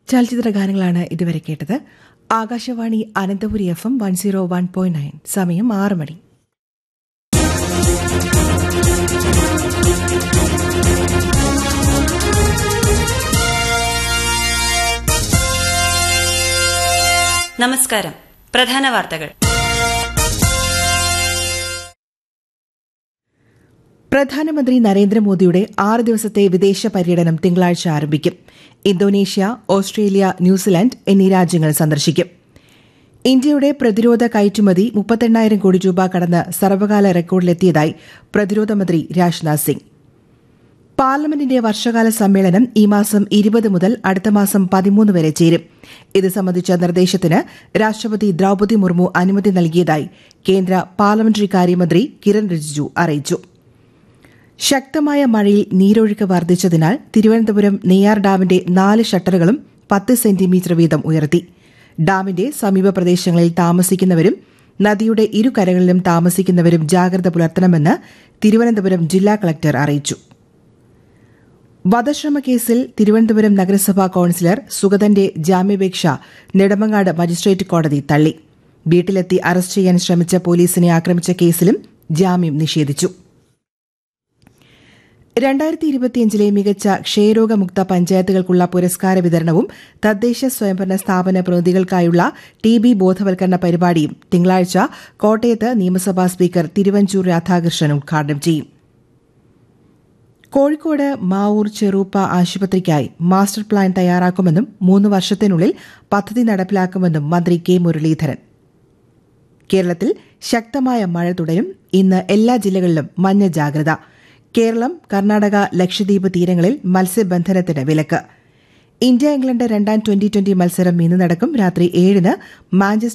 ചലച്ചിത്ര ഗാനങ്ങളാണ് ഇതുവരെ കേട്ടത് Akashvani Ananthapuri F M one zero one point nine സമയം ആറ് മണി നമസ്കാരം പ്രധാന വാർത്തകൾ പ്രധാനമന്ത്രി നരേന്ദ്രമോദിയുടെ ആറ് ദിവസത്തെ വിദേശ പര്യടനം തിങ്കളാഴ്ച ആരംഭിക്കും ഇന്തോനേഷ്യ ഓസ്ട്രേലിയ ന്യൂസിലാൻഡ് എന്നീ രാജ്യങ്ങൾ സന്ദർശിക്കും ഇന്ത്യയുടെ പ്രതിരോധ കയറ്റുമതി മുപ്പത്തെണ്ണായിരം കോടി രൂപ കടന്ന് സർവകാല റെക്കോർഡിലെത്തിയതായി പ്രതിരോധ മന്ത്രി രാജ്നാഥ് സിംഗ് പാർലമെന്റിന്റെ വർഷകാല സമ്മേളനം ഈ മാസം ഇരുപത് മുതൽ അടുത്ത മാസം പതിമൂന്ന് വരെ ചേരും ഇത് സംബന്ധിച്ച നിർദ്ദേശത്തിന് രാഷ്ട്രപതി ദ്രൌപതി മുർമു അനുമതി നൽകിയതായി കേന്ദ്ര പാർലമെന്ററി കാര്യമന്ത്രി കിരൺ റിജിജു അറിയിച്ചു ശക്തമായ മഴയിൽ നീരൊഴുക്ക് വർദ്ധിച്ചതിനാൽ തിരുവനന്തപുരം നെയ്യാർ ഡാമിന്റെ നാല് ഷട്ടറുകളും പത്ത് സെന്റിമീറ്റർ വീതം ഉയർത്തി ഡാമിന്റെ സമീപ പ്രദേശങ്ങളിൽ താമസിക്കുന്നവരും നദിയുടെ ഇരുകരകളിലും താമസിക്കുന്നവരും ജാഗ്രത പുലർത്തണമെന്ന് തിരുവനന്തപുരം ജില്ലാ കളക്ടർ അറിയിച്ചു വധശ്രമ കേസിൽ തിരുവനന്തപുരം നഗരസഭാ കൌൺസിലർ സുഗതന്റെ ജാമ്യാപേക്ഷ നെടുമങ്ങാട് മജിസ്ട്രേറ്റ് കോടതി തള്ളി വീട്ടിലെത്തി അറസ്റ്റ് ചെയ്യാൻ ശ്രമിച്ച പോലീസിനെ ആക്രമിച്ച കേസിലും ജാമ്യം നിഷേധിച്ചു രണ്ടായിരത്തി ഇരുപത്തിയഞ്ചിലെ മികച്ച ക്ഷയരോഗമുക്ത പഞ്ചായത്തുകൾക്കുള്ള പുരസ്കാര വിതരണവും തദ്ദേശ സ്വയംഭരണ സ്ഥാപന പ്രതിനിധികൾക്കായുള്ള ടി ബി ബോധവൽക്കരണ പരിപാടിയും തിങ്കളാഴ്ച കോട്ടയത്ത് നിയമസഭാ സ്പീക്കർ തിരുവഞ്ചൂർ രാധാകൃഷ്ണൻ ഉദ്ഘാടനം ചെയ്യും കോഴിക്കോട് മാവൂർ ചെറൂപ്പ ആശുപത്രിക്കായി മാസ്റ്റർ പ്ലാൻ തയ്യാറാക്കുമെന്നും മൂന്ന് വർഷത്തിനുള്ളിൽ പദ്ധതി നടപ്പിലാക്കുമെന്നും മന്ത്രി കെ മുരളീധരൻ കേരളത്തിൽ ശക്തമായ മഴ തുടരും ഇന്ന് എല്ലാ ജില്ലകളിലും മഞ്ഞ ജാഗ്രത കേരളം കർണാടക ലക്ഷദ്വീപ് തീരങ്ങളിൽ മത്സ്യബന്ധനത്തിന് വിലക്ക് ഇന്ത്യ ഇംഗ്ലണ്ട് രണ്ടാം ട്വന്റി ട്വന്റി മത്സരം ഇന്ന് നടക്കും രാത്രി ഏഴിന് മാഞ്ചസ്റ്റർ